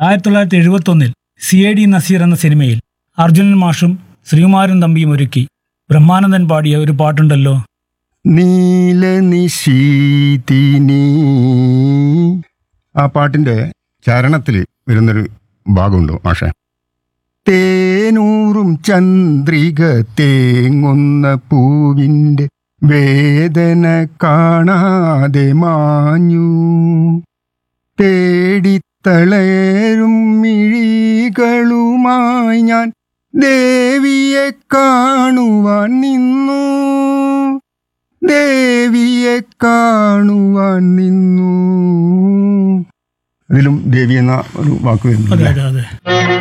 ആയിരത്തി തൊള്ളായിരത്തി എഴുപത്തൊന്നിൽ സി എ ഡി നസീർ എന്ന സിനിമയിൽ അർജുനൻ മാഷും ശ്രീകുമാരൻ തമ്പിയും ഒരുക്കി ബ്രഹ്മാനന്ദൻ പാടിയ ഒരു പാട്ടുണ്ടല്ലോ നീല നിശീതിനി ആ പാട്ടിന്റെ ചരണത്തിൽ വരുന്നൊരു ഭാഗമുണ്ട് മാഷെ തേനൂറും ചന്ദ്രിക തേങ്ങുന്ന പൂവിന്റെ വേദന കാണാതെ മാഞ്ഞു തേടിത്തളരും മിഴികളുമായി ഞാൻ ദേവിയെ കാണുവാൻ നിന്നു ദേവിയെ കാണുവാൻ നിന്നു അതിലും ദേവി എന്ന ഒരു വാക്ക് അതെ വരുന്നു അതെ അതെ